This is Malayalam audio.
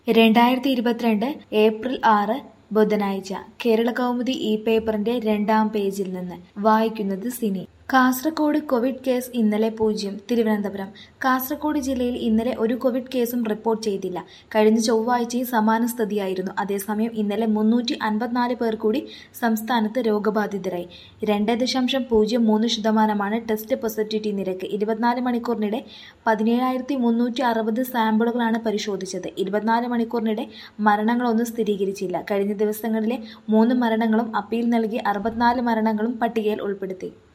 രണ്ടായിരത്തി ഇരുപത്തിരണ്ട് ഏപ്രിൽ ആറ് ബുധനാഴ്ച കേരള കൗമുദി ഈ പേപ്പറിന്റെ രണ്ടാം പേജിൽ നിന്ന് വായിക്കുന്നത് സിനി കാസർകോട് കോവിഡ് കേസ് ഇന്നലെ പൂജ്യം തിരുവനന്തപുരം കാസർകോട് ജില്ലയിൽ ഇന്നലെ ഒരു കോവിഡ് കേസും റിപ്പോർട്ട് ചെയ്തില്ല കഴിഞ്ഞ ചൊവ്വാഴ്ചയും സമാന സ്ഥിതിയായിരുന്നു അതേസമയം ഇന്നലെ മുന്നൂറ്റി അൻപത്തിനാല് പേർ കൂടി സംസ്ഥാനത്ത് രോഗബാധിതരായി രണ്ട് ദശാംശം പൂജ്യം മൂന്ന് ശതമാനമാണ് ടെസ്റ്റ് പോസിറ്റിവിറ്റി നിരക്ക് ഇരുപത്തിനാല് മണിക്കൂറിനിടെ പതിനേഴായിരത്തി മുന്നൂറ്റി അറുപത് സാമ്പിളുകളാണ് പരിശോധിച്ചത് ഇരുപത്തിനാല് മണിക്കൂറിനിടെ മരണങ്ങളൊന്നും സ്ഥിരീകരിച്ചില്ല കഴിഞ്ഞ ദിവസങ്ങളിലെ മൂന്ന് മരണങ്ങളും അപ്പീൽ നൽകി അറുപത്തിനാല് മരണങ്ങളും പട്ടികയിൽ ഉൾപ്പെടുത്തി